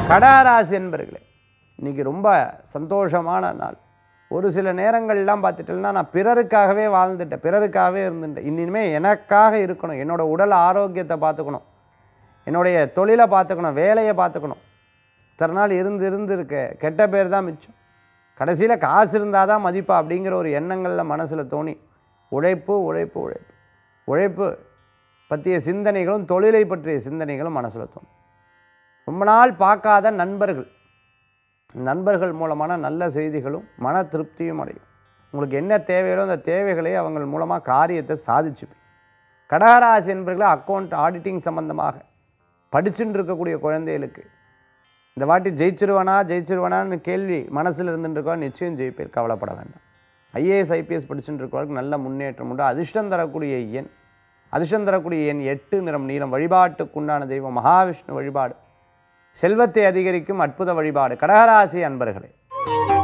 கடகராசி என்பர்களே இன்னைக்கு ரொம்ப சந்தோஷமான நாள் ஒரு சில நேரங்கள்லாம் பார்த்துட்டேன்னா நான் பிறருக்காகவே வாழ்ந்துட்டேன் பிறருக்காகவே இருந்துட்டேன் இனிமே எனக்காக இருக்கணும் என்னோட உடல் ஆரோக்கியத்தை பார்த்துக்கணும் என்னுடைய தொழிலை பார்த்துக்கணும் வேலையை பார்த்துக்கணும் இத்தனை நாள் இருந்து இருந்து இருக்க கெட்ட பேர் தான் மிச்சம் கடைசியில் காசு இருந்தால் தான் மதிப்பா அப்படிங்கிற ஒரு எண்ணங்களில் மனசில் தோணி உழைப்பு உழைப்பு உழைப்பு உழைப்பு பற்றிய சிந்தனைகளும் தொழிலை பற்றிய சிந்தனைகளும் மனசில் தோணும் ரொம்ப நாள் பார்க்காத நண்பர்கள் நண்பர்கள் மூலமான நல்ல செய்திகளும் மன திருப்தியும் அடையும் உங்களுக்கு என்ன தேவைகளோ அந்த தேவைகளை அவங்க மூலமாக காரியத்தை சாதிச்சுப்பீங்க கடகராசி என்பவர்களே அக்கௌண்ட் ஆடிட்டிங் சம்பந்தமாக படிச்சுட்டு இருக்கக்கூடிய குழந்தைகளுக்கு இந்த வாட்டி ஜெயிச்சிருவானா ஜெயிச்சிருவானான்னு கேள்வி மனசில் இருந்துட்டு இருக்கா நிச்சயம் ஜெயிப்பேர் கவலைப்பட வேண்டாம் ஐஏஎஸ் ஐபிஎஸ் படிச்சுட்டு இருக்கவங்களுக்கு நல்ல முன்னேற்றம் உண்டு அதிர்ஷ்டம் தரக்கூடிய எண் அதிர்ஷ்டம் தரக்கூடிய எண் எட்டு நிறம் நீளம் வழிபாட்டுக்குண்டான தெய்வம் மகாவிஷ்ணு வழிபாடு செல்வத்தை அதிகரிக்கும் அற்புத வழிபாடு கடகராசி அன்பர்களே